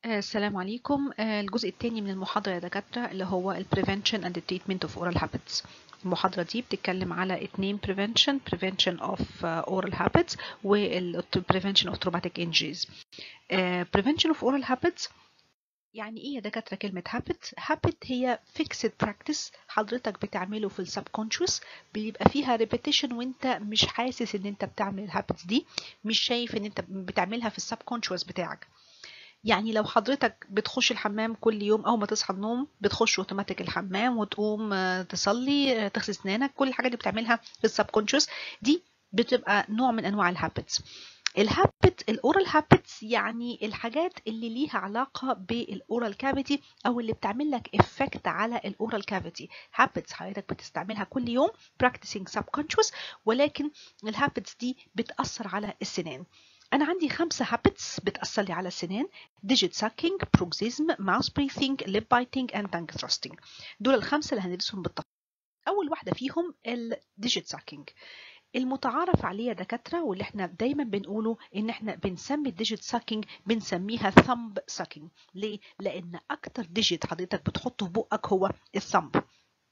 آه، السلام عليكم آه، الجزء الثاني من المحاضرة يا دكاترة اللي هو ال Prevention and the Treatment of Oral Habits المحاضرة دي بتتكلم على اتنين prevention prevention of uh, oral habits وال prevention of traumatic injuries uh, prevention of oral habits يعني ايه يا دكاترة كلمة habit؟ habit هي fixed practice حضرتك بتعمله في السبكونشوس بيبقى فيها repetition وانت مش حاسس ان انت بتعمل الهابتس دي مش شايف ان انت بتعملها في السبكونشوس بتاعك يعني لو حضرتك بتخش الحمام كل يوم اول ما تصحى من النوم بتخش اوتوماتيك الحمام وتقوم آه، تصلي آه، تغسل اسنانك كل الحاجات اللي بتعملها في السبكونشوس دي بتبقى نوع من انواع الهابتس الهابت الاورال هابتس يعني الحاجات اللي ليها علاقه بالاورال كافيتي او اللي بتعمل لك افكت على الاورال كافيتي هابتس حضرتك بتستعملها كل يوم practicing subconscious ولكن الهابتس دي بتاثر على السنان انا عندي خمسه هابتس بتاثر لي على السنان digit sucking bruxism mouse breathing lip biting and tongue thrusting دول الخمسه اللي هندرسهم بالتفصيل اول واحده فيهم الديجيت sucking المتعارف عليه يا دكاتره واللي احنا دايما بنقوله ان احنا بنسمي الديجيت ساكينج بنسميها ثمب ساكينج ليه لان اكتر ديجيت حضرتك بتحطه في بقك هو الثمب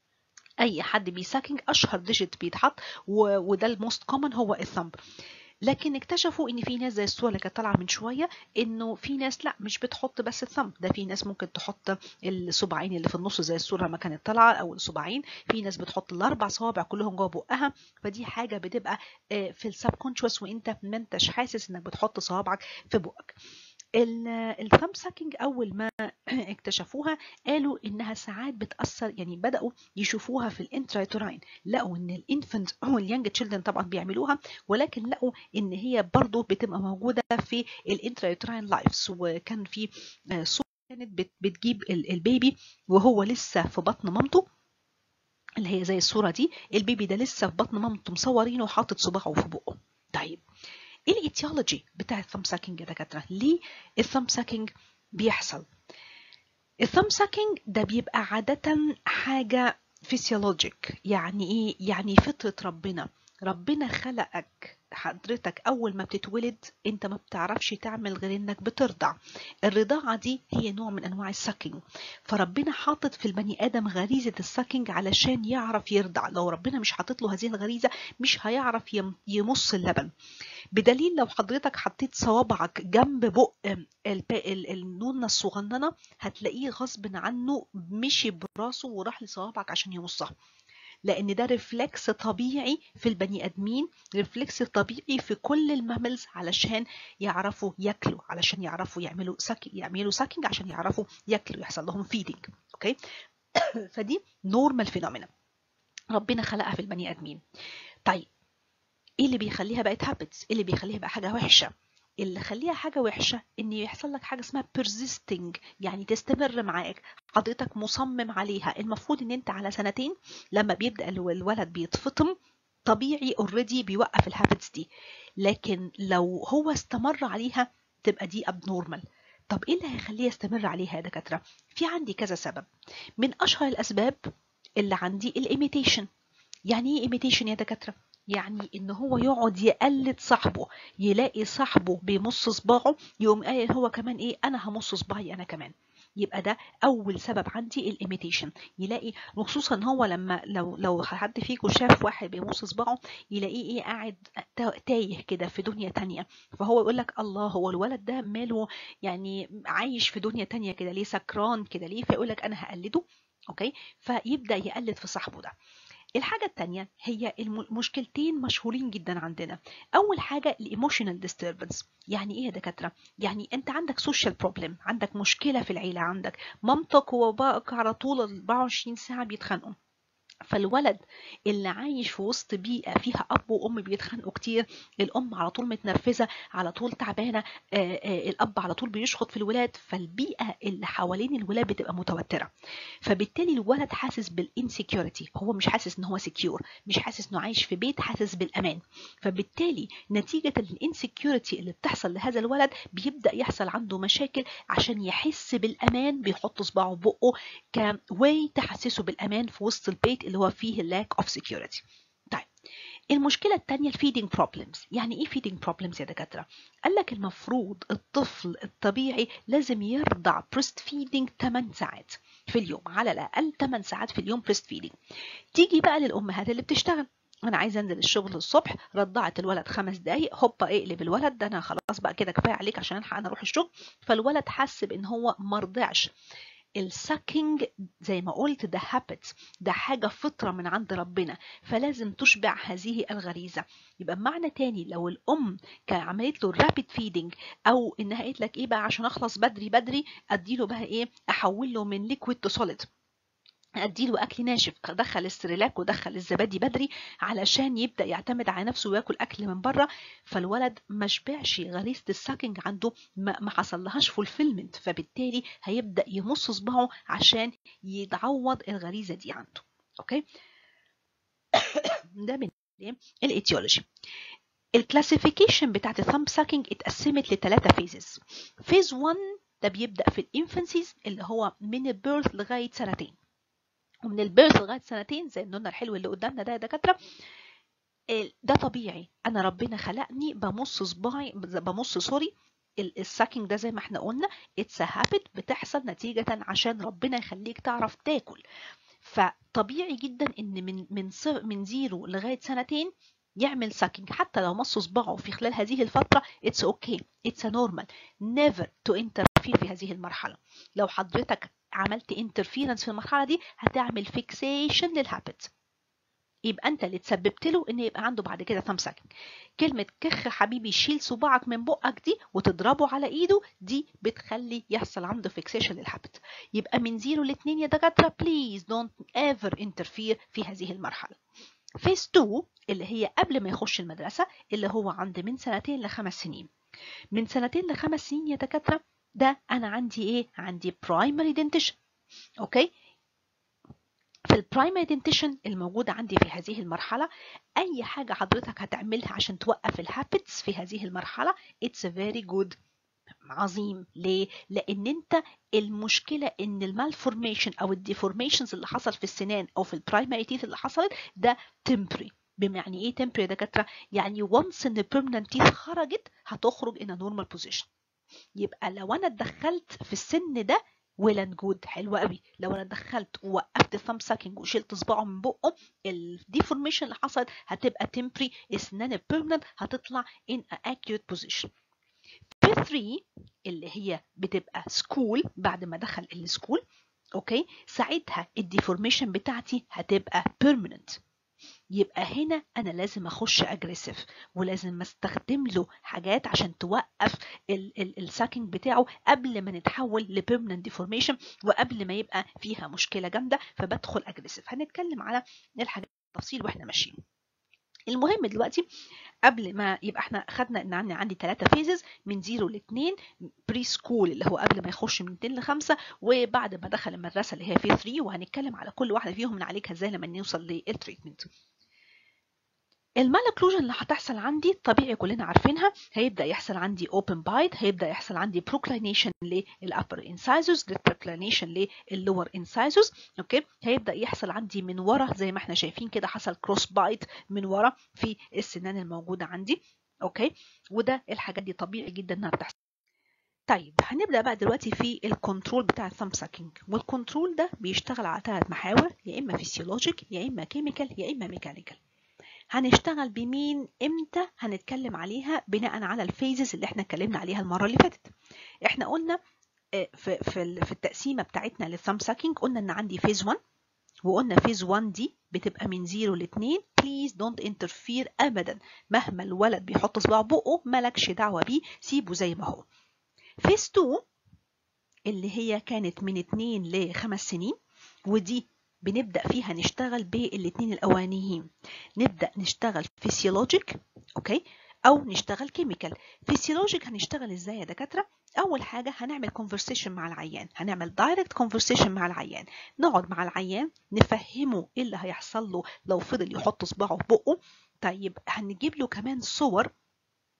اي حد بيساكينج اشهر ديجيت بيتحط و- وده الموست كومن هو الثمب لكن اكتشفوا ان في ناس زي الصوره اللي كانت طالعه من شويه انه في ناس لا مش بتحط بس الثمب ده في ناس ممكن تحط الصباعين اللي في النص زي الصوره ما كانت طالعه او الصباعين في ناس بتحط الاربع صوابع كلهم جوه بقها فدي حاجه بتبقى آه، في السبكونشوس وانت ما انتش حاسس انك بتحط صوابعك في بقك الثumb ساكينج اول ما اكتشفوها قالوا انها ساعات بتاثر يعني بداوا يشوفوها في الانترايتوراين لقوا ان الانفنت واليانج تشيلدرن طبعا بيعملوها ولكن لقوا ان هي برضو بتبقى موجوده في الانترايتوراين لايفز وكان في آه، صوره كانت بت- بتجيب ال- البيبي وهو لسه في بطن مامته اللي هي زي الصوره دي البيبي ده لسه في بطن مامته مصورينه وحاطط صباعه في بقه طيب ايه الايتيولوجي بتاع الثumb ساكينج يا دكاتره ليه الثumb ساكينج بيحصل الثumb ساكينج ده بيبقى عادة حاجة فيسيولوجيك يعني ايه يعني فطرة ربنا ربنا خلقك حضرتك اول ما بتتولد انت ما بتعرفش تعمل غير انك بترضع الرضاعة دي هي نوع من انواع الساكينج فربنا حاطط في البني ادم غريزة الساكينج علشان يعرف يرضع لو ربنا مش حاطط له هذه الغريزة مش هيعرف يم- يمص اللبن بدليل لو حضرتك حطيت صوابعك جنب بق الب- ال- النونة الصغننة هتلاقيه غصب عنه مشي براسه وراح لصوابعك عشان يمصها لان ده ريفلكس طبيعي في البني ادمين ريفلكس طبيعي في كل الماملز علشان يعرفوا ياكلوا علشان يعرفوا يعملوا ساك يعملوا ساكينج عشان يعرفوا ياكلوا يحصل لهم فيدنج اوكي فدي نورمال فينومينا ربنا خلقها في البني ادمين طيب ايه اللي بيخليها بقت هابتس ايه اللي بيخليها بقى حاجه وحشه اللي خليها حاجه وحشه ان يحصل لك حاجه اسمها persisting يعني تستمر معاك حضرتك مصمم عليها المفروض ان انت على سنتين لما بيبدا الو- الولد بيتفطم طبيعي اوريدي بيوقف الهابتس دي لكن لو هو استمر عليها تبقى دي abnormal طب ايه اللي هيخليه يستمر عليها يا دكاتره في عندي كذا سبب من اشهر الاسباب اللي عندي الايميتيشن يعني ايه ايميتيشن يا دكاتره يعني ان هو يقعد يقلد صاحبه يلاقي صاحبه بيمص صباعه يقوم قايل هو كمان ايه انا همص صباعي انا كمان يبقى ده اول سبب عندي الايميتيشن يلاقي خصوصا هو لما لو لو حد فيكم شاف واحد بيمص صباعه يلاقيه ايه قاعد تا- تايه كده في دنيا تانية فهو يقول لك الله هو الولد ده ماله يعني عايش في دنيا تانية كده ليه سكران كده ليه فيقول لك انا هقلده اوكي فيبدا يقلد في صاحبه ده الحاجة التانية هي المشكلتين مشهورين جدا عندنا أول حاجة الايموشنال disturbance يعني إيه يا دكاترة؟ يعني أنت عندك social problem عندك مشكلة في العيلة عندك مامتك وباباك على طول 24 ساعة بيتخانقوا فالولد اللي عايش في وسط بيئة فيها أب وأم بيتخانقوا كتير الأم على طول متنرفزة على طول تعبانة آه، آه، الأب على طول بيشخط في الولاد فالبيئة اللي حوالين الولاد بتبقى متوترة فبالتالي الولد حاسس بالانسكيورتي هو مش حاسس ان هو سكيور مش حاسس انه عايش في بيت حاسس بالامان فبالتالي نتيجة الانسكيورتي اللي بتحصل لهذا الولد بيبدأ يحصل عنده مشاكل عشان يحس بالامان بيحط صباعه في بقه كواي تحسسه بالامان في وسط البيت اللي هو فيه lack of security طيب المشكله الثانيه الفيدنج بروبلمز يعني ايه فيدنج بروبلمز يا دكاتره قال لك المفروض الطفل الطبيعي لازم يرضع بريست فيدنج 8 ساعات في اليوم على الاقل 8 ساعات في اليوم بريست فيدنج تيجي بقى للامهات اللي بتشتغل انا عايزه انزل الشغل الصبح رضعت الولد خمس دقايق هوبا اقلب الولد ده انا خلاص بقى كده كفايه عليك عشان الحق انا اروح الشغل فالولد حس بان هو مرضعش الساكينج زي ما قلت ده هابت ده حاجة فطرة من عند ربنا فلازم تشبع هذه الغريزة يبقى معنى تاني لو الأم كان عملت له الرابid فيدنج أو إنها قالت لك إيه بقى عشان أخلص بدري بدري أديله بقى إيه أحول له من ليكويد تو سوليد اديله اكل ناشف دخل السريلاك ودخل الزبادي بدري علشان يبدا يعتمد على نفسه وياكل اكل من بره فالولد ما شبعش غريزه الساكنج عنده ما, ما حصلهاش فولفيلمنت فبالتالي هيبدا يمص صباعه عشان يتعوض الغريزه دي عنده اوكي ده من الايتيولوجي الكلاسيفيكيشن بتاعت الثامب ساكينج اتقسمت لثلاثه فيزز فيز 1 ده بيبدا في الانفانسيز اللي هو من البيرث لغايه سنتين ومن البيرث لغايه سنتين زي النونه الحلو اللي قدامنا ده يا دكاتره ده طبيعي انا ربنا خلقني بمص صباعي بمص سوري الساكينج ده زي ما احنا قلنا اتس هابت بتحصل نتيجة عشان ربنا يخليك تعرف تاكل فطبيعي جدا ان من من من زيرو لغاية سنتين يعمل ساكينج حتى لو مص صباعه في خلال هذه الفترة اتس اوكي اتس نورمال نيفر تو انترفير في هذه المرحلة لو حضرتك عملت انترفيرنس في المرحله دي هتعمل فيكسيشن للهابت يبقى انت اللي تسببت له ان يبقى عنده بعد كده ثام ساكينج كلمه كخ حبيبي شيل صباعك من بقك دي وتضربه على ايده دي بتخلي يحصل عنده فيكسيشن للهابت يبقى من زيرو لاثنين يا دكاتره بليز دونت ايفر انترفير في هذه المرحله فيس 2 اللي هي قبل ما يخش المدرسه اللي هو عند من سنتين لخمس سنين من سنتين لخمس سنين يا دكاتره ده انا عندي ايه عندي برايمري دنتيشن اوكي في البرايمري دنتيشن الموجودة عندي في هذه المرحلة أي حاجة حضرتك هتعملها عشان توقف الهابتس في هذه المرحلة it's a very good عظيم ليه؟ لأن أنت المشكلة إن المالفورميشن أو الديفورميشنز اللي حصل في السنان أو في البرايمري تيث اللي حصلت ده temporary بمعنى إيه temporary يا دكاترة؟ يعني once إن permanent teeth خرجت هتخرج in a normal position يبقى لو انا اتدخلت في السن ده ويل اند جود حلو قوي لو انا اتدخلت ووقفت الثامب ساكينج وشلت صباعه من بقه الديفورميشن اللي حصلت هتبقى تمبري اسنان بيرمننت هتطلع ان اكيوت بوزيشن في 3 اللي هي بتبقى سكول بعد ما دخل السكول اوكي ساعتها الديفورميشن بتاعتي هتبقى بيرمننت يبقى هنا انا لازم اخش اجريسيف ولازم استخدم له حاجات عشان توقف الساكينج بتاعه قبل ما نتحول لبيرمننت ديفورميشن وقبل ما يبقى فيها مشكله جامده فبدخل اجريسيف هنتكلم على الحاجات بالتفصيل واحنا ماشيين المهم دلوقتي قبل ما يبقى احنا خدنا ان عندي عندي ثلاثه فيزز من 0 ل 2 بري سكول اللي هو قبل ما يخش من 2 ل 5 وبعد ما دخل المدرسه اللي هي في 3 وهنتكلم على كل واحده فيهم نعالجها ازاي لما نوصل للتريتمنت المال اوكلوجن اللي هتحصل عندي طبيعي كلنا عارفينها هيبدا يحصل عندي اوبن بايت هيبدا يحصل عندي بروكلينيشن للابر انسايزوس بروكلينيشن للور انسايزوس اوكي هيبدا يحصل عندي من ورا زي ما احنا شايفين كده حصل كروس بايت من ورا في السنان الموجوده عندي اوكي وده الحاجات دي طبيعي جدا انها بتحصل طيب هنبدا بقى دلوقتي في الكنترول بتاع الثامب ساكينج والكنترول ده بيشتغل على ثلاث محاور يا اما فيسيولوجيك يا اما كيميكال يا اما ميكانيكال هنشتغل بمين امتى هنتكلم عليها بناء على الفيزز اللي احنا اتكلمنا عليها المره اللي فاتت احنا قلنا في في في التقسيمه بتاعتنا للثامب ساكينج قلنا ان عندي فيز 1 وقلنا فيز 1 دي بتبقى من 0 ل 2 بليز دونت انترفير ابدا مهما الولد بيحط صباعه بقه مالكش دعوه بيه سيبه زي ما هو فيز 2 اللي هي كانت من 2 ل 5 سنين ودي بنبدأ فيها نشتغل بالاتنين الأولانيين نبدأ نشتغل فيسيولوجيك أوكي أو نشتغل كيميكال فيسيولوجيك هنشتغل إزاي يا دكاترة أول حاجة هنعمل كونفرسيشن مع العيان هنعمل دايركت كونفرسيشن مع العيان نقعد مع العيان نفهمه إيه اللي هيحصل له لو فضل يحط صباعه في بقه طيب هنجيب له كمان صور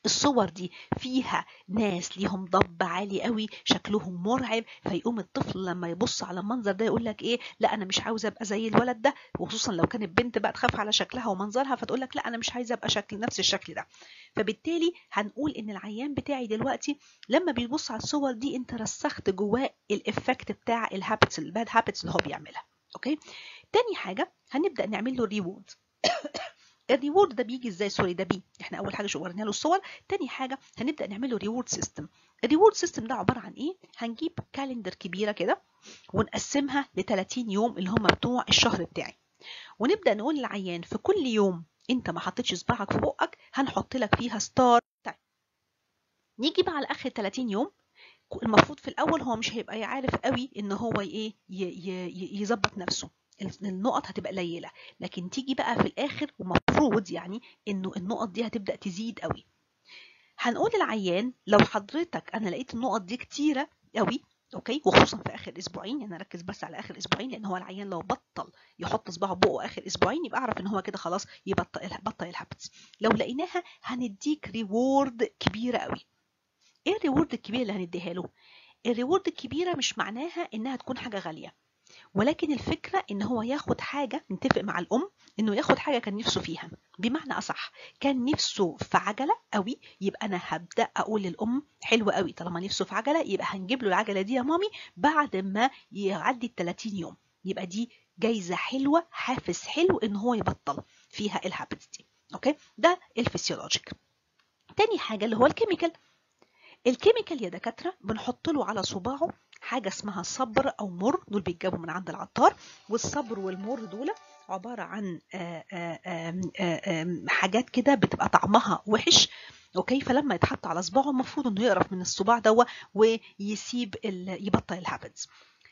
الصور دي فيها ناس ليهم ضب عالي قوي شكلهم مرعب فيقوم الطفل لما يبص على المنظر ده يقول لك ايه لا انا مش عاوز ابقى زي الولد ده وخصوصا لو كانت بنت بقى تخاف على شكلها ومنظرها فتقول لك لا انا مش عايزه ابقى شكل نفس الشكل ده فبالتالي هنقول ان العيان بتاعي دلوقتي لما بيبص على الصور دي انت رسخت جواه الافكت بتاع الهابتس الباد هابتس اللي هو بيعملها اوكي تاني حاجه هنبدا نعمل له ريورد الريورد ده بيجي ازاي سوري ده بي احنا اول حاجه ورينا له الصور تاني حاجه هنبدا نعمل له ريورد سيستم الريورد سيستم ده عباره عن ايه هنجيب كالندر كبيره كده ونقسمها ل 30 يوم اللي هم بتوع الشهر بتاعي ونبدا نقول للعيان في كل يوم انت ما حطيتش صباعك في بقك هنحط لك فيها ستار طيب نيجي بقى على اخر 30 يوم المفروض في الاول هو مش هيبقى عارف قوي ان هو ايه يظبط نفسه النقط هتبقى قليله لكن تيجي بقى في الاخر ومفروض يعني انه النقط دي هتبدا تزيد قوي هنقول للعيان لو حضرتك انا لقيت النقط دي كتيره قوي اوكي وخصوصا في اخر اسبوعين يعني ركز بس على اخر اسبوعين لان هو العيان لو بطل يحط صباعه بقه اخر اسبوعين يبقى اعرف ان هو كده خلاص يبطل بطل الهابتس لو لقيناها هنديك ريورد كبيره قوي ايه الريورد الكبيره اللي هنديها له الريورد الكبيره مش معناها انها تكون حاجه غاليه ولكن الفكرة ان هو ياخد حاجة نتفق مع الام انه ياخد حاجة كان نفسه فيها بمعنى اصح كان نفسه في عجلة قوي يبقى انا هبدأ اقول للام حلوة قوي طالما نفسه في عجلة يبقى هنجيب له العجلة دي يا مامي بعد ما يعدي ال 30 يوم يبقى دي جايزة حلوة حافز حلو ان هو يبطل فيها الهابت دي اوكي ده الفسيولوجيك تاني حاجة اللي هو الكيميكال الكيميكال يا دكاترة بنحط له على صباعه حاجة اسمها صبر أو مر دول بيتجابوا من عند العطار والصبر والمر دول عبارة عن آآ آآ حاجات كده بتبقى طعمها وحش اوكي فلما يتحط على صباعه المفروض انه يقرف من الصباع دوا ويسيب يبطل الهابتس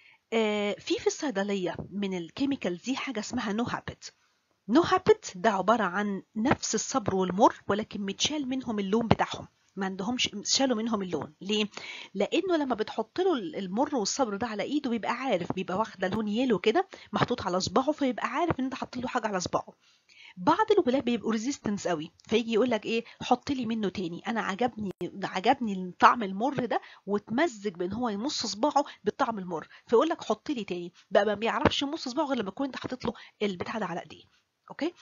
في في الصيدليه من الكيميكال دي حاجه اسمها نو هابت نو هابت ده عباره عن نفس الصبر والمر ولكن متشال منهم اللون بتاعهم ما عندهمش شالوا منهم اللون ليه لانه لما بتحط له المر والصبر ده على ايده بيبقى عارف بيبقى واخده لون يلو كده محطوط على صباعه فيبقى عارف ان انت حاطط له حاجه على صباعه بعض الولاد بيبقوا ريزيستنس قوي فيجي يقول لك ايه حط لي منه تاني انا عجبني عجبني طعم المر ده وتمزج بان هو يمص صباعه بالطعم المر فيقول لك حط لي تاني بقى ما بيعرفش يمص صباعه غير لما تكون انت حاطط له البتاع ده على ايديه اوكي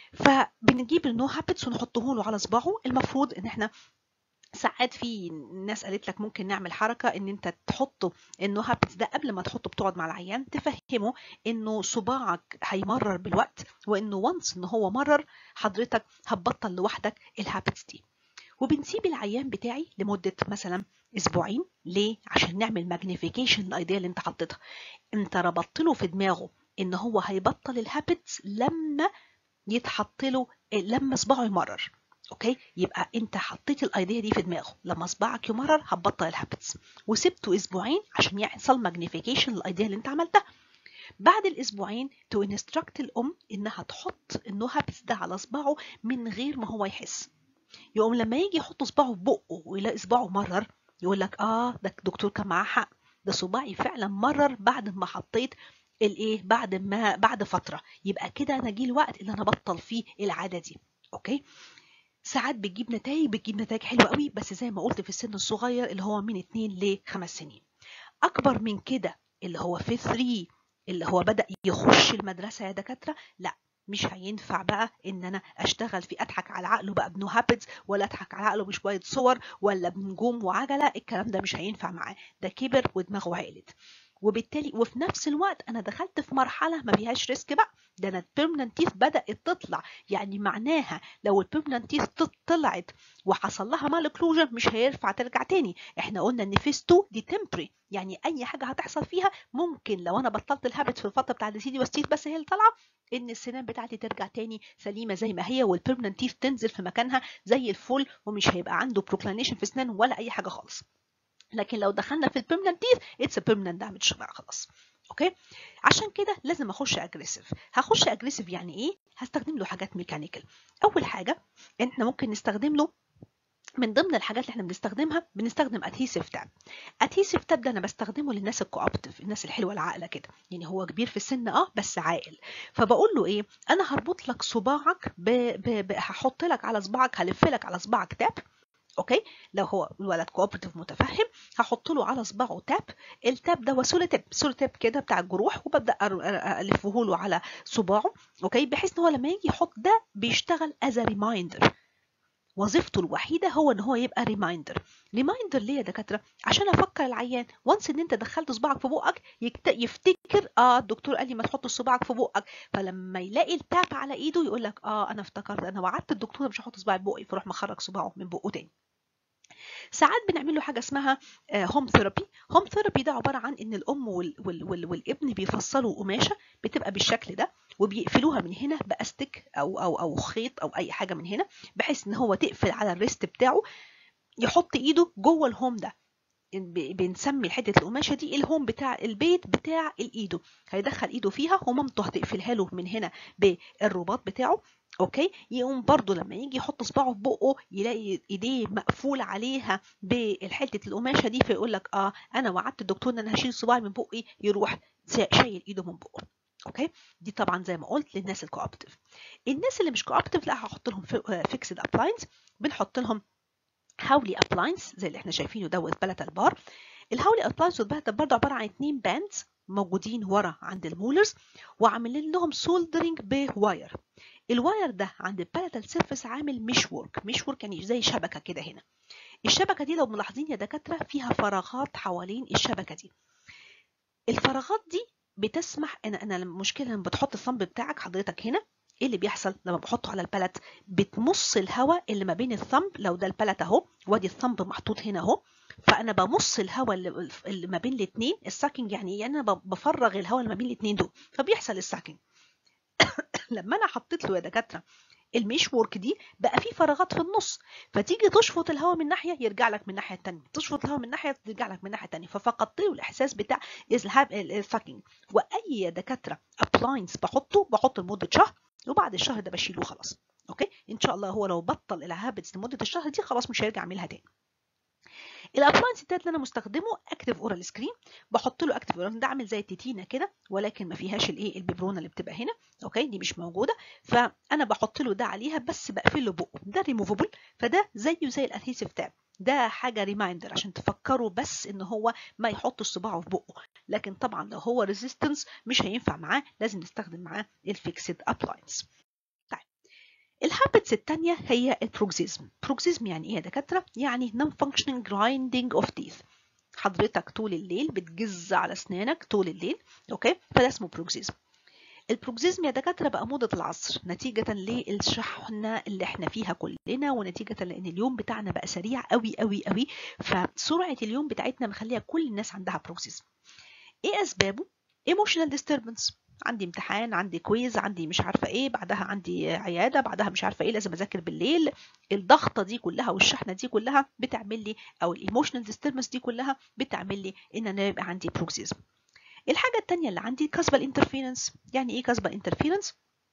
فبنجيب النو هابتس ونحطه له على صباعه المفروض ان احنا ساعات في ناس قالت لك ممكن نعمل حركه ان انت تحطه انه هابتس ده قبل ما تحطه بتقعد مع العيان تفهمه انه صباعك هيمرر بالوقت وانه وانس ان هو مرر حضرتك هتبطل لوحدك الهابتس دي وبنسيب العيان بتاعي لمده مثلا اسبوعين ليه عشان نعمل ماجنيفيكيشن الايديا اللي انت حطيتها انت ربطت له في دماغه ان هو هيبطل الهابتس لما يتحط له لما صباعه يمرر اوكي يبقى انت حطيت الايديا دي في دماغه لما صباعك يمرر هتبطل الهابتس وسبته اسبوعين عشان يحصل ماجنيفيكيشن للايديا اللي انت عملتها بعد الاسبوعين تو انستراكت الام انها تحط النو هابتس ده على صباعه من غير ما هو يحس يقوم لما يجي يحط صباعه في بقه ويلاقي صباعه مرر يقول لك اه ده الدكتور كان معاه حق ده صباعي فعلا مرر بعد ما حطيت الايه بعد ما بعد فتره يبقى كده انا جه الوقت اللي انا ابطل فيه العاده دي اوكي ساعات بتجيب نتائج بتجيب نتائج حلوه قوي بس زي ما قلت في السن الصغير اللي هو من 2 ل 5 سنين اكبر من كده اللي هو في 3 اللي هو بدا يخش المدرسه يا دكاتره لا مش هينفع بقى ان انا اشتغل في اضحك على عقله بقى بنو هابتس ولا اضحك على عقله بشويه صور ولا بنجوم وعجله الكلام ده مش هينفع معاه ده كبر ودماغه عقلت وبالتالي وفي نفس الوقت انا دخلت في مرحله ما فيهاش ريسك بقى ده انا البيرمننت تيث بدات تطلع يعني معناها لو البيرمننت تيث طلعت وحصل لها مالكلوجن مش هينفع ترجع تاني احنا قلنا ان فيس 2 دي تمبري يعني اي حاجه هتحصل فيها ممكن لو انا بطلت الهابت في الفتره بتاعت السيدي والستيث بس هي اللي طالعه ان السنان بتاعتي ترجع تاني سليمه زي ما هي والبيرمننت تيث تنزل في مكانها زي الفل ومش هيبقى عنده بروكلانيشن في اسنان ولا اي حاجه خالص لكن لو دخلنا في البيرمننت تيث اتس بيرمننت دامج بقى خلاص اوكي عشان كده لازم اخش اجريسيف هخش اجريسيف يعني ايه هستخدم له حاجات ميكانيكال اول حاجه احنا ممكن نستخدم له من ضمن الحاجات اللي احنا بنستخدمها بنستخدم ادهيسيف تاب ادهيسيف تاب ده انا بستخدمه للناس الكوابتيف الناس الحلوه العاقله كده يعني هو كبير في السن اه بس عاقل فبقول له ايه انا هربط لك صباعك ب... ب... ب... هحط لك على صباعك هلف لك على صباعك تاب اوكي لو هو الولد كوبرتيف متفهم هحط له على صباعه تاب التاب ده هو سولوتيب سولوتيب كده بتاع الجروح وببدا الفه له على صباعه اوكي بحيث ان هو لما يجي يحط ده بيشتغل از ريمايندر وظيفته الوحيده هو ان هو يبقى ريمايندر ريمايندر ليه يا دكاتره عشان افكر العيان وانس ان انت دخلت صباعك في بقك يفتكر اه الدكتور قال لي ما تحطش صباعك في بقك فلما يلاقي التاب على ايده يقول لك اه انا افتكرت انا وعدت الدكتور مش هحط صباعي في بقي فروح مخرج صباعه من بقه تاني ساعات بنعمل له حاجه اسمها هوم ثيرابي هوم ثيرابي ده عباره عن ان الام وال وال وال والابن بيفصلوا قماشه بتبقى بالشكل ده وبيقفلوها من هنا باستك او او او خيط او اي حاجه من هنا بحيث ان هو تقفل على الريست بتاعه يحط ايده جوه الهوم ده بنسمي حته القماشه دي الهوم بتاع البيت بتاع الايده هيدخل ايده فيها ومامته هتقفلها له من هنا بالرباط بتاعه اوكي يقوم برضو لما يجي يحط صباعه في بقه يلاقي ايديه مقفول عليها بالحته القماشه دي فيقول لك اه انا وعدت الدكتور ان انا هشيل صباعي من بقي يروح شايل ايده من بقه اوكي دي طبعا زي ما قلت للناس الكوبتيف الناس اللي مش كوبتيف لا هحط لهم فيكسد ابلاينس بنحط لهم هاولي ابلاينس زي اللي احنا شايفينه دوت بلاتال بار الهاولي ابلاينس والبلاتال بار عباره عن اتنين باندز موجودين ورا عند المولرز وعاملين لهم سولدرنج بواير الواير ده عند البلاتال سيرفيس عامل مش ورك مش ورك يعني زي شبكه كده هنا الشبكه دي لو ملاحظين يا دكاتره فيها فراغات حوالين الشبكه دي الفراغات دي بتسمح انا انا المشكله لما بتحط الصنب بتاعك حضرتك هنا ايه اللي بيحصل لما بحطه على البلت بتمص الهواء اللي ما بين الثمب لو ده البلت اهو وادي الثمب محطوط هنا اهو فانا بمص الهواء اللي, اللي ما بين الاثنين الساكنج يعني ايه انا بفرغ الهواء اللي ما بين الاثنين دول فبيحصل الساكنج لما انا حطيت له يا دكاتره الميش وورك دي بقى في فراغات في النص فتيجي تشفط الهواء من ناحيه يرجع لك من الناحيه الثانيه تشفط الهواء من ناحيه ترجع لك من الناحيه الثانيه ففقدت له الاحساس بتاع الساكنج واي دكاتره ابلاينس بحطه بحطه لمده شهر وبعد الشهر ده بشيله خلاص اوكي ان شاء الله هو لو بطل الهابتس لمده الشهر دي خلاص مش هيرجع يعملها تاني الابلاينس التالت اللي انا مستخدمه اكتف اورال سكرين بحط له اكتف اورال ده عامل زي التيتينا كده ولكن ما فيهاش الايه الببرونه اللي بتبقى هنا اوكي دي مش موجوده فانا بحط له ده عليها بس بقفل له بقه ده ريموفبل فده زيه زي الادهيسيف تاب ده حاجه ريمايندر عشان تفكروا بس ان هو ما يحطش صباعه في بقه لكن طبعا لو هو ريزيستنس مش هينفع معاه لازم نستخدم معاه الفيكسد ابلاينس الهابتس الثانية هي البروكسيزم بروكسيزم يعني ايه يا دكاترة؟ يعني non functioning grinding of teeth حضرتك طول الليل بتجز على اسنانك طول الليل اوكي فده اسمه بروكسيزم البروكسيزم يا دكاترة بقى موضة العصر نتيجة للشحنة اللي احنا فيها كلنا ونتيجة لأن اليوم بتاعنا بقى سريع قوي قوي قوي فسرعة اليوم بتاعتنا مخليها كل الناس عندها بروكسيزم ايه أسبابه؟ emotional disturbance عندي امتحان عندي كويز عندي مش عارفه ايه بعدها عندي عياده بعدها مش عارفه ايه لازم اذاكر بالليل الضغطه دي كلها والشحنه دي كلها بتعمل لي او الايموشنال ديستربنس دي كلها بتعمل لي ان انا يبقى عندي بروكسيزم الحاجه الثانيه اللي عندي كاسبال انترفيرنس يعني ايه كاسبال انترفيرنس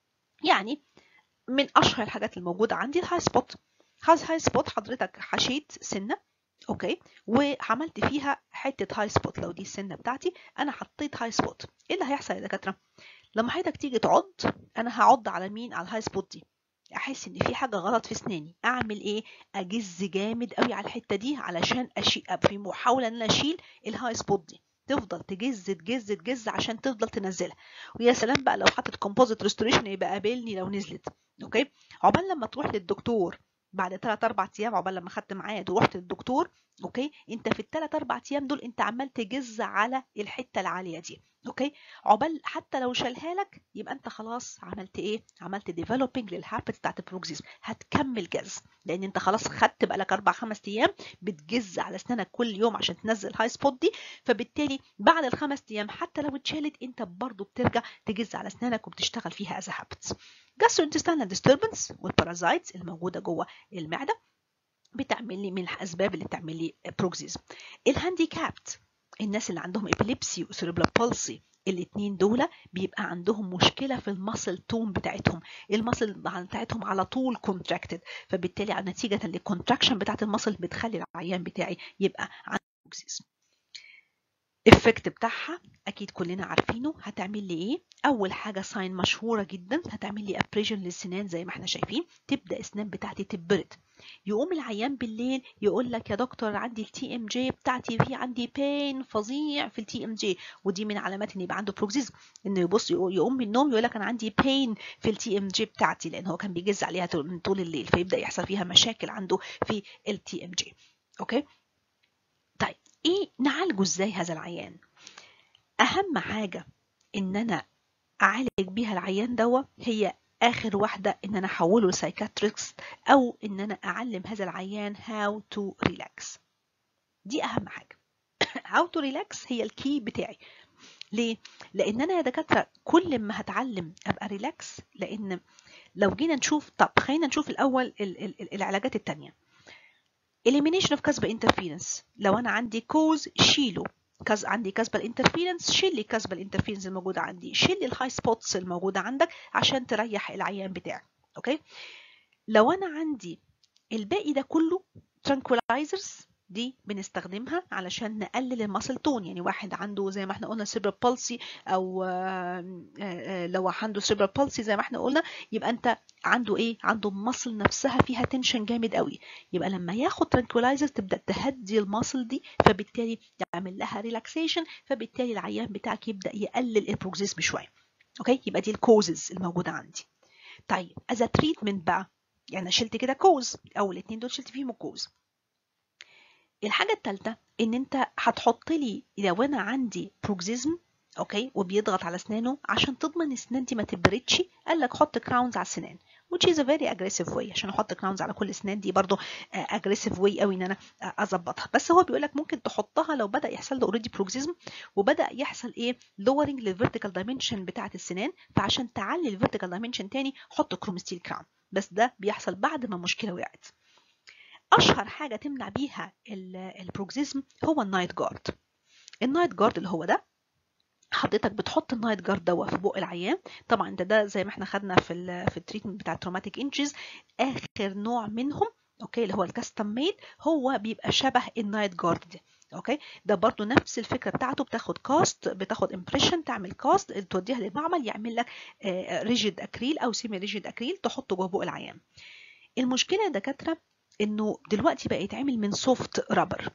يعني من اشهر الحاجات الموجوده عندي الهاي سبوت هاي سبوت حضرتك حشيت سنه اوكي وعملت فيها حته هاي سبوت لو دي السنه بتاعتي انا حطيت هاي سبوت ايه اللي هيحصل يا دكاتره لما حضرتك تيجي تعض انا هعض على مين على الهاي سبوت دي احس ان في حاجه غلط في اسناني اعمل ايه اجز جامد قوي على الحته دي علشان اشيل في محاوله ان انا اشيل الهاي سبوت دي تفضل تجز تجز تجز عشان تفضل تنزلها ويا سلام بقى لو حطت كومبوزيت ريستوريشن يبقى قابلني لو نزلت اوكي عقبال لما تروح للدكتور بعد 3 4 ايام عقبال لما خدت معايا ورحت للدكتور اوكي انت في الثلاث اربع ايام دول انت عمال تجز على الحته العاليه دي اوكي عقبال حتى لو شالها لك يبقى انت خلاص عملت ايه عملت ديفلوبينج للهابت بتاعت البروكسيزم هتكمل جز لان انت خلاص خدت بقالك اربع خمس ايام بتجز على اسنانك كل يوم عشان تنزل هاي سبوت دي فبالتالي بعد الخمس ايام حتى لو اتشالت انت برضو بترجع تجز على اسنانك وبتشتغل فيها از هابتس gastrointestinal disturbance والبارازايتس الموجوده جوه المعده بتعمل لي من الاسباب اللي بتعمل لي بروكسيزم الهانديكابت الناس اللي عندهم ابيليبسي وسيربرال بالسي الاثنين دول بيبقى عندهم مشكله في المسل توم بتاعتهم المسل بتاعتهم على طول كونتراكتد فبالتالي نتيجه للكونتراكشن بتاعت المسل بتخلي العيان بتاعي يبقى عنده بروكسيزم الافكت بتاعها اكيد كلنا عارفينه هتعمل لي ايه اول حاجه ساين مشهوره جدا هتعمل لي ابريجن للسنان زي ما احنا شايفين تبدا السنان بتاعتي تتبرد يقوم العيان بالليل يقول لك يا دكتور عندي التي ام جي بتاعتي في عندي بين فظيع في التي ام جي ودي من علامات ان يبقى عنده بروكسيزم انه يبص يقوم من النوم يقول لك انا عندي بين في التي ام جي بتاعتي لان هو كان بيجز عليها طول الليل فيبدا يحصل فيها مشاكل عنده في التي ام جي اوكي طيب ايه نعالجه ازاي هذا العيان اهم حاجه ان انا اعالج بيها العيان دوا هي اخر واحده ان انا احوله لسايكاتريكس او ان انا اعلم هذا العيان how to relax دي اهم حاجه how to relax هي الكي بتاعي ليه لان انا يا دكاتره كل ما هتعلم ابقى ريلاكس لان لو جينا نشوف طب خلينا نشوف الاول ال ال العلاجات التانية elimination of كسب interference لو انا عندي كوز شيله كز عندي كسبه الانترفيرنس شيل لي كسبه الانترفيرنس الموجوده عندي شيل لي الهاي سبوتس الموجوده عندك عشان تريح العيان بتاعك اوكي لو انا عندي الباقي ده كله ترانكولايزرز دي بنستخدمها علشان نقلل الماسل تون يعني واحد عنده زي ما احنا قلنا سيبرال بالسي او لو عنده سيبرال بالسي زي ما احنا قلنا يبقى انت عنده ايه عنده الماسل نفسها فيها تنشن جامد قوي يبقى لما ياخد ترانكولايزر تبدا تهدي الماسل دي فبالتالي تعمل لها ريلاكسيشن فبالتالي العيان بتاعك يبدا يقلل البروكسيزم شويه اوكي يبقى دي الكوزز الموجوده عندي طيب از تريتمنت بقى يعني شلت كده كوز او الاثنين دول شلت فيهم الكوز الحاجة الثالثة ان انت هتحط لي لو انا عندي بروكسيزم اوكي وبيضغط على اسنانه عشان تضمن السنان دي ما تبردش قال لك حط كراونز على السنان which is a very aggressive way عشان احط كراونز على كل اسنان دي برضو aggressive way قوي ان انا اظبطها بس هو بيقول لك ممكن تحطها لو بدا يحصل له اوريدي بروكسيزم وبدا يحصل ايه lowering للفيرتيكال دايمنشن بتاعه السنان فعشان تعلي الفيرتيكال دايمنشن تاني حط كروم ستيل كراون بس ده بيحصل بعد ما المشكله وقعت اشهر حاجه تمنع بيها البروكسيزم هو النايت جارد النايت جارد اللي هو ده حضرتك بتحط النايت جارد دوا في بق العيان طبعا ده ده زي ما احنا خدنا في ال في التريتمنت بتاع التروماتيك انجز اخر نوع منهم اوكي اللي هو الكاستم ميد هو بيبقى شبه النايت جارد ده اوكي ده برضو نفس الفكره بتاعته بتاخد كاست بتاخد امبريشن تعمل كاست توديها للمعمل يعمل لك ريجيد اكريل او سيمي ريجيد اكريل تحطه جوه بق العيان المشكله يا دكاتره انه دلوقتي بقى يتعمل من سوفت رابر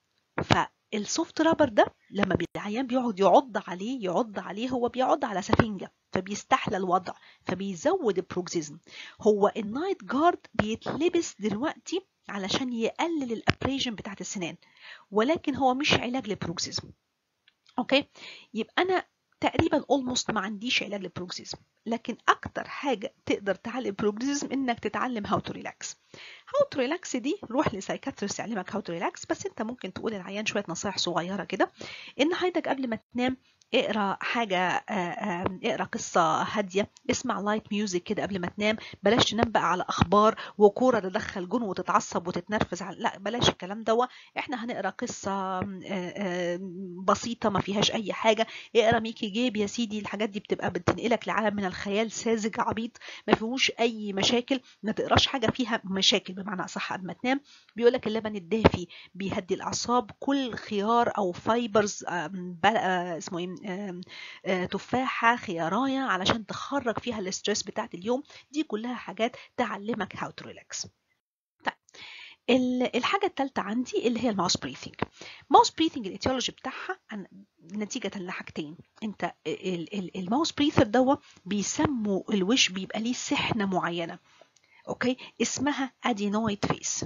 فالسوفت رابر ده لما العيان بيقعد يعض عليه يعض عليه هو بيعض على سفنجه فبيستحلى الوضع فبيزود البروكسيزم هو النايت جارد بيتلبس دلوقتي علشان يقلل الابريجن بتاعت السنان ولكن هو مش علاج للبروكسيزم اوكي يبقى انا تقريبا اولموست ما عنديش علاج للبروكسيزم لكن اكتر حاجه تقدر تعلم البروكسيزم انك تتعلم هاو تو ريلاكس هاو تو ريلاكس دي روح لسايكاتريست يعلمك هاو تو ريلاكس بس انت ممكن تقول للعيان شويه نصايح صغيره كده ان حضرتك قبل ما تنام اقرا حاجه اقرا قصه هاديه اسمع لايت ميوزك كده قبل ما تنام بلاش تنام بقى على اخبار وكوره تدخل جون وتتعصب وتتنرفز على لا بلاش الكلام دوا احنا هنقرا قصه بسيطه ما فيهاش اي حاجه اقرا ميكي جيب يا سيدي الحاجات دي بتبقى بتنقلك لعالم من الخيال ساذج عبيط ما فيهوش اي مشاكل ما تقراش حاجه فيها مشاكل بمعنى اصح قبل ما تنام بيقول لك اللبن الدافي بيهدي الاعصاب كل خيار او فايبرز اسمه ايه تفاحة خياراية علشان تخرج فيها الاسترس بتاعت اليوم دي كلها حاجات تعلمك هاو تو ريلاكس طيب الحاجة الثالثة عندي اللي هي الماوس بريثنج ماوس بريثنج الاتيولوجي بتاعها نتيجة لحاجتين انت الماوس بريثر دوا بيسموا الوش بيبقى ليه سحنة معينة اوكي اسمها ادينويد فيس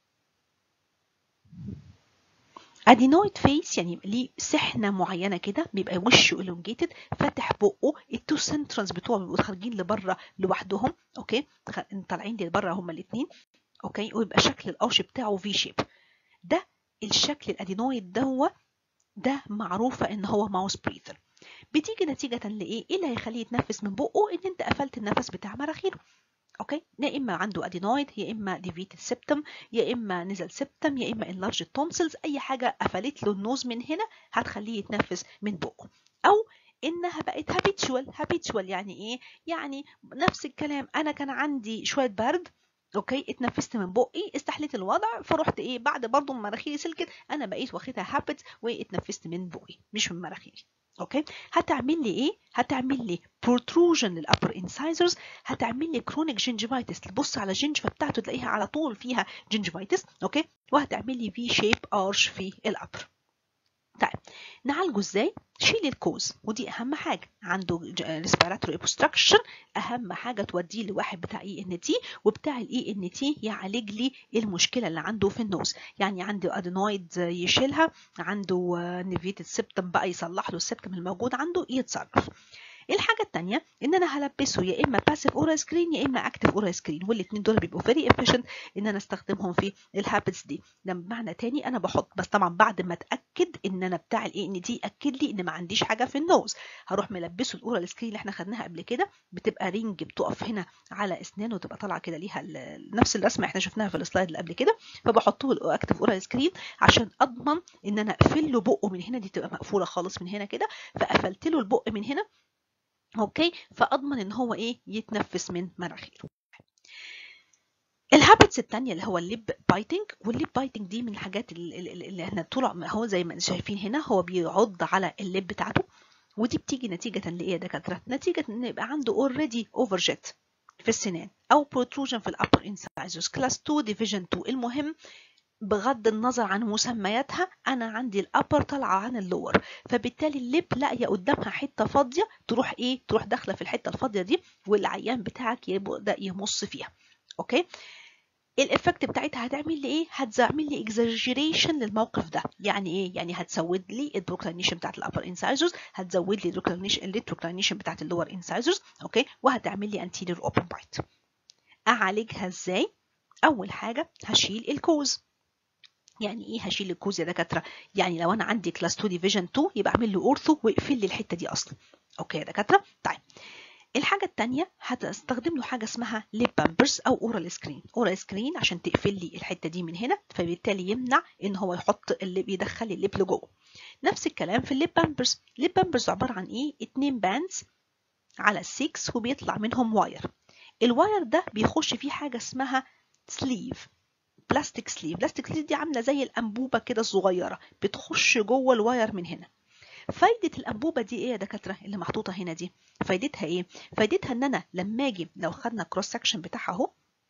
ادينويد فيس يعني ليه سحنه معينه كده بيبقى وشه الونجيتد فاتح بقه التو سنترنز بتوعه بيبقوا خارجين لبره لوحدهم اوكي طالعين دي لبره هما الاثنين اوكي ويبقى شكل القوش بتاعه في شيب ده الشكل الادينويد دوا ده معروفه ان هو ماوس بريثر بتيجي نتيجه لايه ايه اللي هيخليه يتنفس من بقه ان انت قفلت النفس بتاع مناخيره اوكي يا اما عنده ادينويد يا اما ديفيتد سيبتم يا اما نزل سيبتم يا اما انلارج تونسلز اي حاجه قفلت له النوز من هنا هتخليه يتنفس من بقه او انها بقت هابيتشوال هابيتشوال يعني ايه يعني نفس الكلام انا كان عندي شويه برد اوكي اتنفست من بقي استحليت الوضع فرحت ايه بعد برضو ما مناخيري سلكت انا بقيت واخدها هابت واتنفست من بقي مش من مناخيري اوكي هتعمل لي ايه هتعمل لي protrusion للابر incisors هتعمل لي chronic gingivitis تبص على الجنجفه بتاعته تلاقيها على طول فيها gingivitis اوكي وهتعمل لي في شيب ارش في الابر طيب نعالجه ازاي شيل الكوز ودي اهم حاجه عنده ريسبيراتوري obstruction اهم حاجه توديه لواحد بتاع اي ان تي وبتاع الاي ان تي يعالج لي المشكله اللي عنده في النوز يعني عنده ادينويد يشيلها عنده نيفيتد سيبتم بقى يصلح له السيبتم الموجود عنده يتصرف الحاجة التانية إن أنا هلبسه يا إما باسيف أورال سكرين يا إما أكتف أورال سكرين والاتنين دول بيبقوا فيري efficient إن أنا أستخدمهم في الهابتس دي ده بمعنى تاني أنا بحط بس طبعا بعد ما أتأكد إن أنا بتاع الإي إن دي أكد لي إن ما عنديش حاجة في النوز هروح ملبسه الأورال سكرين اللي إحنا خدناها قبل كده بتبقى رينج بتقف هنا على أسنانه وتبقى طالعة كده ليها نفس الرسمة إحنا شفناها في السلايد اللي قبل كده فبحطه له أكتف أورال سكرين عشان أضمن إن أنا أقفل له بقه من هنا دي تبقى مقفولة خالص من هنا كده فقفلت له البق من هنا اوكي فاضمن ان هو ايه يتنفس من مناخيره الهابتس الثانيه اللي هو الليب بايتنج والليب بايتنج دي من الحاجات اللي احنا طول هو زي ما شايفين هنا هو بيعض على الليب بتاعته ودي بتيجي نتيجه لايه يا دكاتره نتيجه ان يبقى عنده اوريدي اوفر جيت في السنان او بروتروجن في الابر انسايزرز كلاس 2 ديفيجن 2 المهم بغض النظر عن مسمياتها انا عندي الابر طالعه عن اللور فبالتالي الليب لاقيه قدامها حته فاضيه تروح ايه تروح داخله في الحته الفاضيه دي والعيان بتاعك يبدا يمص فيها اوكي الافكت بتاعتها هتعمل لي ايه هتعمل لي اكزاجيريشن للموقف ده يعني ايه يعني هتزود لي البروكلينيشن بتاعت الابر انسايزرز هتزود لي الريتروكلينيشن بتاعت اللور انسايزرز اوكي وهتعمل لي انتيريور اوبن بايت اعالجها ازاي اول حاجه هشيل الكوز يعني ايه هشيل الكوز يا دكاتره يعني لو انا عندي كلاس 2 ديفيجن 2 يبقى اعمل له اورثو واقفل لي الحته دي اصلا اوكي يا دكاتره طيب الحاجة التانية هتستخدم له حاجة اسمها ليب بامبرز أو أورال سكرين أورال سكرين عشان تقفل لي الحتة دي من هنا فبالتالي يمنع إن هو يحط الليب يدخل الليب لجوه نفس الكلام في الليب بامبرز الليب بامبرز عبارة عن إيه اتنين باندز على 6 وبيطلع منهم واير الواير ده بيخش فيه حاجة اسمها سليف بلاستيك سليف بلاستيك سليف دي عامله زي الانبوبه كده الصغيره بتخش جوه الواير من هنا فايده الانبوبه دي ايه يا دكاتره اللي محطوطه هنا دي فايدتها ايه فايدتها ان انا لما اجي لو خدنا كروس سكشن بتاعها اهو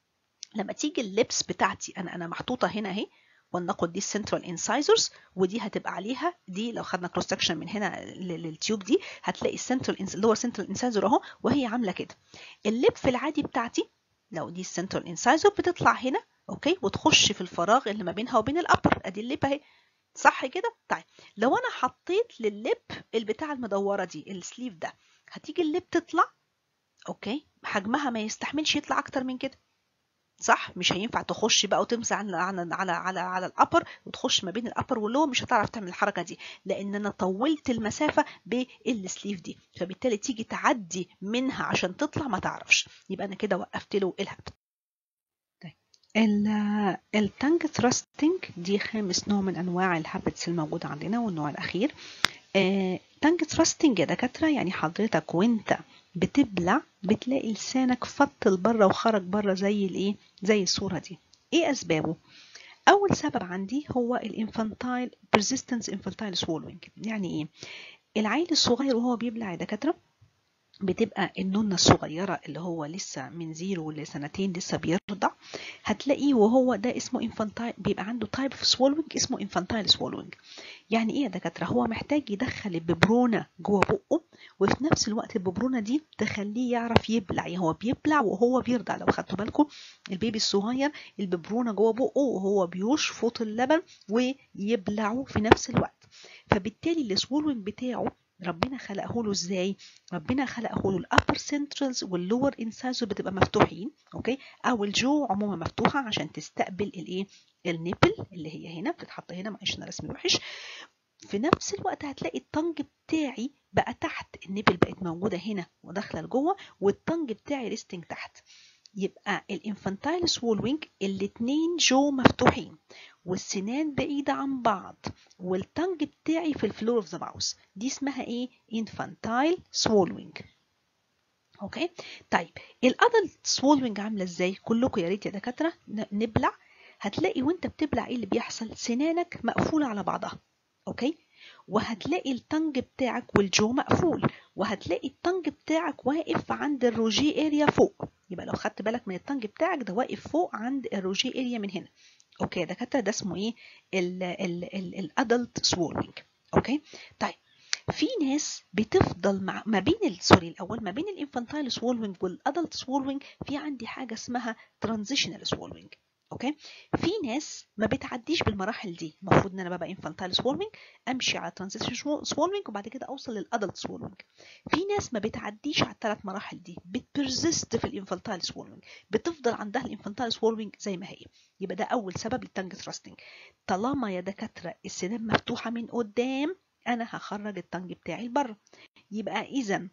لما تيجي اللبس بتاعتي انا انا محطوطه هنا اهي ولنقل دي السنترال انسايزرز ودي هتبقى عليها دي لو خدنا كروس سكشن من هنا للتيوب دي هتلاقي السنترال اللور سنترال انسايزر اهو وهي عامله كده اللب في العادي بتاعتي لو دي السنترال انسايزر بتطلع هنا اوكي وتخش في الفراغ اللي ما بينها وبين الابر ادي اللب اهي صح كده طيب لو انا حطيت لللب البتاع المدوره دي السليف ده هتيجي اللب تطلع اوكي حجمها ما يستحملش يطلع اكتر من كده صح مش هينفع تخش بقى وتمسح على على على على, على الابر وتخش ما بين الابر واللور مش هتعرف تعمل الحركه دي لان انا طولت المسافه بالسليف دي فبالتالي تيجي تعدي منها عشان تطلع ما تعرفش يبقى انا كده وقفت له الهبد التانج ثراستنج دي خامس نوع من انواع الهابتس الموجوده عندنا والنوع الاخير تانج ثراستنج يا دكاتره يعني حضرتك وانت بتبلع بتلاقي لسانك فط لبره وخرج بره زي الايه زي الصوره دي ايه اسبابه اول سبب عندي هو الانفانتايل persistence infantile swallowing يعني ايه العيل الصغير وهو بيبلع يا دكاتره بتبقى النونة الصغيرة اللي هو لسه من زيرو لسنتين لسه بيرضع هتلاقيه وهو ده اسمه انفانتايل بيبقى عنده تايب اوف سوالوينج اسمه انفانتايل سوالوينج يعني ايه يا دكاترة هو محتاج يدخل الببرونة جوه بقه وفي نفس الوقت الببرونة دي تخليه يعرف يبلع يعني هو بيبلع وهو بيرضع لو خدتوا بالكم البيبي الصغير الببرونة جوه بقه وهو بيشفط اللبن ويبلعه في نفس الوقت فبالتالي السوالوينج بتاعه ربنا خلقه له ازاي ربنا خلقه له الابر سنترالز واللور انسايزر بتبقى مفتوحين اوكي او الجو عموما مفتوحه عشان تستقبل الايه النيبل اللي هي هنا بتتحط هنا معلش انا رسمي وحش في نفس الوقت هتلاقي الطنج بتاعي بقى تحت النيبل بقت موجوده هنا وداخله لجوه والطنج بتاعي ريستنج تحت يبقى الانفانتايل سوولوينج الاتنين جو مفتوحين والسنان بعيدة عن بعض والتنج بتاعي في الفلور اوف ذا ماوس دي اسمها ايه انفانتايل سوولوينج اوكي طيب الادلت سوولوينج عامله ازاي كلكم يا ريت يا دكاتره نبلع هتلاقي وانت بتبلع ايه اللي بيحصل سنانك مقفوله على بعضها اوكي وهتلاقي التنج بتاعك والجو مقفول وهتلاقي التنج بتاعك واقف عند الروجي اريا فوق يبقى لو خدت بالك من التنج بتاعك ده واقف فوق عند الروجي اريا من هنا اوكي يا دكاتره ده اسمه ايه الادلت سوولوينج اوكي طيب في ناس بتفضل مع ما بين سوري الاول ما بين الانفانتايل سوولوينج والادلت سوولوينج في عندي حاجه اسمها ترانزيشنال سوولوينج اوكي في ناس ما بتعديش بالمراحل دي المفروض ان انا ببقى انفانتايل سوولوينج امشي على ترانزيشن سوولوينج وبعد كده اوصل للادلت سوولوينج في ناس ما بتعديش على الثلاث مراحل دي بتبرزست في الانفانتايل سوولوينج بتفضل عندها الانفانتايل سوولوينج زي ما هي يبقى ده اول سبب للتنج ثراستنج طالما يا دكاتره السنان مفتوحه من قدام انا هخرج التنج بتاعي لبره يبقى اذا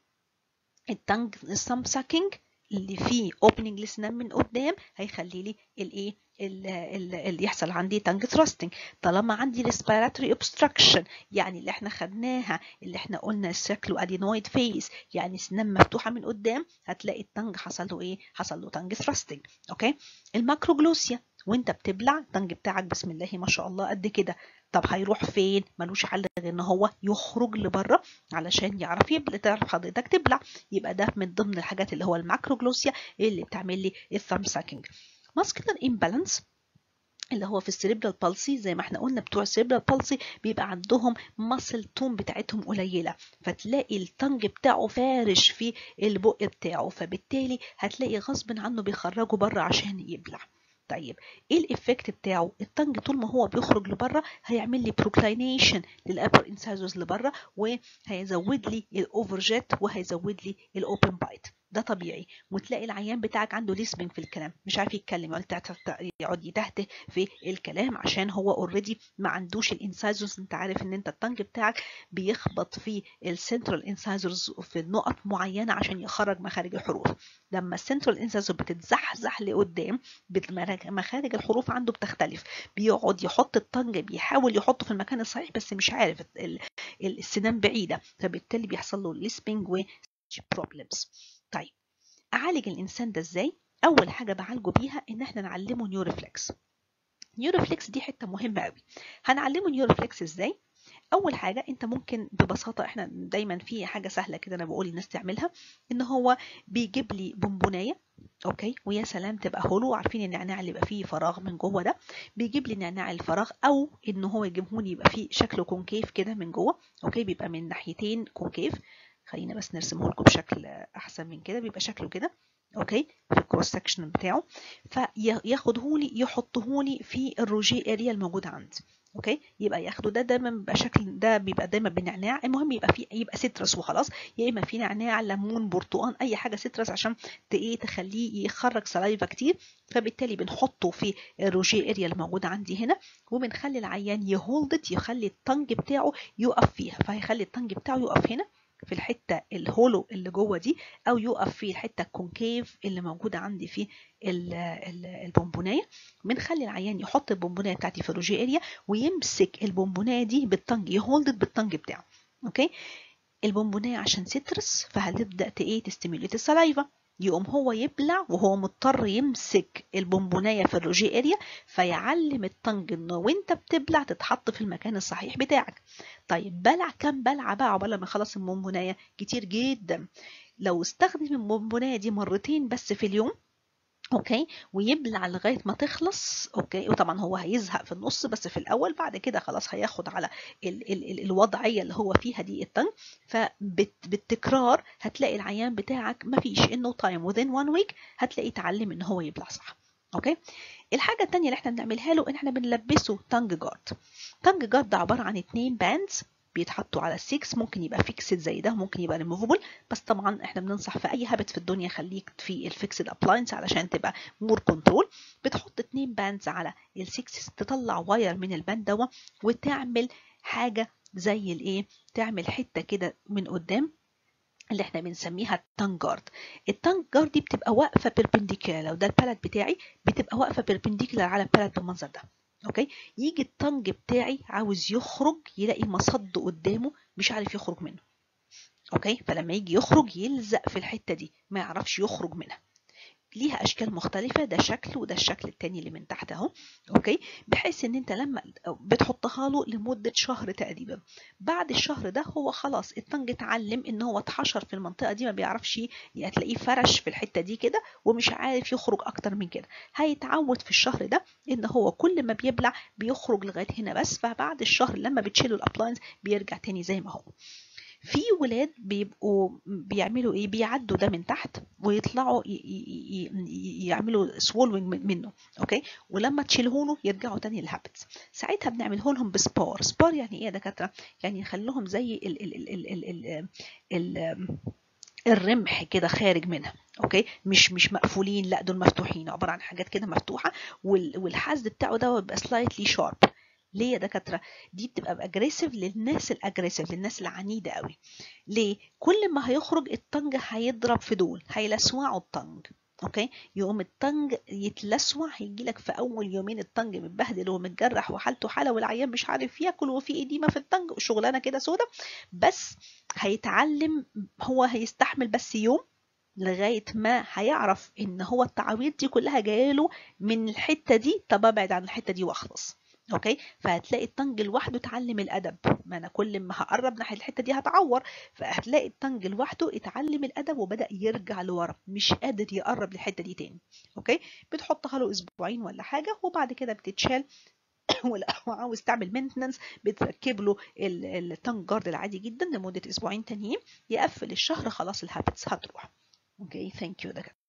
التنج السم ساكينج اللي فيه اوبننج لسنان من قدام هيخلي لي الايه اللي يحصل عندي تنج ثراستنج طالما عندي respiratory obstruction يعني اللي احنا خدناها اللي احنا قلنا شكله ادينويد فيس يعني سنان مفتوحه من قدام هتلاقي التنج حصل له ايه حصل له تنج ثراستنج اوكي الماكروجلوسيا وانت بتبلع التنج بتاعك بسم الله ما شاء الله قد كده طب هيروح فين ملوش حل غير ان هو يخرج لبره علشان يعرف يبلع تعرف حضرتك تبلع يبقى ده من ضمن الحاجات اللي هو الماكروجلوسيا اللي بتعمل لي الثامب ساكينج ماسكولار امبالانس اللي هو في السيريبرال بالسي زي ما احنا قلنا بتوع السيريبرال بالسي بيبقى عندهم ماسل توم بتاعتهم قليله فتلاقي التنج بتاعه فارش في البق بتاعه فبالتالي هتلاقي غصب عنه بيخرجه بره عشان يبلع طيب ايه الايفكت بتاعه التنج طول ما هو بيخرج لبره هيعمل لي بروكلاينيشن للابر انسايزرز لبره وهيزود لي الاوفر جيت وهيزود لي الاوبن بايت ده طبيعي وتلاقي العيان بتاعك عنده ليسبنج في الكلام مش عارف يتكلم يقعد يتهته في الكلام عشان هو اوريدي ما عندوش الانسايزرز انت عارف ان انت التنج بتاعك بيخبط في السنترال انسايزرز في نقط معينه عشان يخرج مخارج الحروف لما السنترال انسايزر بتتزحزح لقدام مخارج الحروف عنده بتختلف بيقعد يحط التنج بيحاول يحطه في المكان الصحيح بس مش عارف السنان بعيده فبالتالي بيحصل له ليسبنج و بروبلمز طيب اعالج الانسان ده ازاي اول حاجه بعالجه بيها ان احنا نعلمه نيورفلكس نيورفلكس دي حته مهمه قوي هنعلمه نيورفلكس ازاي اول حاجه انت ممكن ببساطه احنا دايما في حاجه سهله كده انا بقول للناس تعملها ان هو بيجيب لي بونبونايه اوكي ويا سلام تبقى هولو عارفين النعناع اللي يبقى فيه فراغ من جوه ده بيجيب لي نعناع الفراغ او ان هو يجيبهوني يبقى فيه شكله كونكيف كده من جوه اوكي بيبقى من ناحيتين كونكيف خلينا بس نرسمه لكم بشكل احسن من كده بيبقى شكله كده اوكي في الكروس سكشن بتاعه فياخدهولي يحطهولي في الروجي اريا الموجوده عندي اوكي يبقى ياخده ده دايما بيبقى شكل ده بيبقى دايما بنعناع المهم يبقى فيه يبقى سيترس وخلاص يا اما في نعناع ليمون برتقان اي حاجه سيترس عشان ايه تخليه يخرج سلايفا كتير فبالتالي بنحطه في الروجي اريا الموجوده عندي هنا وبنخلي العيان يهولدت يخلي التنج بتاعه يقف فيها فهيخلي التنج بتاعه يقف هنا في الحته الهولو اللي جوه دي او يقف في الحته الكونكيف اللي موجوده عندي في البونبونايه بنخلي العيان يحط البونبونايه بتاعتي في الروجي اريا ويمسك البونبونايه دي بالتنج يهولد بالتنج بتاعه اوكي البونبونايه عشان سيترس فهتبدا ايه تستيميوليت السلايفا يقوم هو يبلع وهو مضطر يمسك البونبونايه في الروجي اريا فيعلم الطنج انه وانت بتبلع تتحط في المكان الصحيح بتاعك طيب بلع كام بلعه بقى عقبال ما يخلص البونبونايه كتير جدا لو استخدم البونبونايه دي مرتين بس في اليوم اوكي ويبلع لغايه ما تخلص اوكي وطبعا هو هيزهق في النص بس في الاول بعد كده خلاص هياخد على ال ال ال الوضعيه اللي هو فيها دي التنج فبالتكرار هتلاقي العيان بتاعك مفيش انه تايم within one week هتلاقيه اتعلم ان هو يبلع صح اوكي الحاجه الثانيه اللي احنا بنعملها له ان احنا بنلبسه تانج جارد تانج جارد ده عباره عن اتنين باندز بيتحطوا على السيكس ممكن يبقى فيكسد زي ده ممكن يبقى ريموفبل بس طبعا احنا بننصح في اي هابت في الدنيا خليك في الفيكسد ابلاينس علشان تبقى مور كنترول بتحط اتنين باندز على السيكس تطلع واير من الباند دوا وتعمل حاجه زي الايه تعمل حته كده من قدام اللي احنا بنسميها التانج جارد التانج جارد دي بتبقى واقفه بيربنديكولار لو ده البالت بتاعي بتبقى واقفه بيربنديكولار على البالت بالمنظر ده اوكي يجي الطنج بتاعي عاوز يخرج يلاقي مصد قدامه مش عارف يخرج منه اوكي اوكي فلما يجي يخرج يلزق في الحته دي ما يعرفش يخرج منها ليها اشكال مختلفه ده شكل وده الشكل التاني اللي من تحت اهو اوكي بحيث ان انت لما بتحطها له لمده شهر تقريبا بعد الشهر ده هو خلاص الطنج اتعلم ان هو اتحشر في المنطقه دي ما بيعرفش يعني هتلاقيه فرش في الحته دي كده ومش عارف يخرج اكتر من كده هيتعود في الشهر ده ان هو كل ما بيبلع بيخرج لغايه هنا بس فبعد الشهر لما بتشيله الابلاينس بيرجع تاني زي ما هو في ولاد بيبقوا بيعملوا ايه بيعدوا ده من تحت ويطلعوا يعملوا سوولوينج منه اوكي ولما تشيلوه له يرجعوا تاني للهابتس ساعتها بنعمله لهم بسبار سبار يعني ايه يا دكاتره يعني نخليهم زي ال ال ال ال ال ال ال الرمح كده خارج منها اوكي مش مش مقفولين لا دول مفتوحين عباره عن حاجات كده مفتوحه والحزد بتاعه ده بيبقى سلايتلي شارب ليه يا دكاتره دي بتبقى اجريسيف للناس الاجريسيف للناس العنيده قوي ليه كل ما هيخرج الطنج هيضرب في دول هيلسوعوا الطنج اوكي يقوم الطنج يتلسوع هيجي لك في اول يومين الطنج متبهدل ومتجرح وحالته حاله والعيان مش عارف ياكل وفي اديمه في الطنج وشغلانه كده سودا بس هيتعلم هو هيستحمل بس يوم لغايه ما هيعرف ان هو التعويض دي كلها جايه له من الحته دي طب ابعد عن الحته دي واخلص اوكي فهتلاقي الطنج لوحده اتعلم الادب ما انا كل ما هقرب ناحيه الحته دي هتعور فهتلاقي الطنج لوحده اتعلم الادب وبدا يرجع لورا مش قادر يقرب للحته دي تاني اوكي بتحطها له اسبوعين ولا حاجه وبعد كده بتتشال ولو عاوز تعمل مينتننس بتركب له التنج جارد العادي جدا لمده اسبوعين تانيين يقفل الشهر خلاص الهابتس هتروح اوكي ثانك يو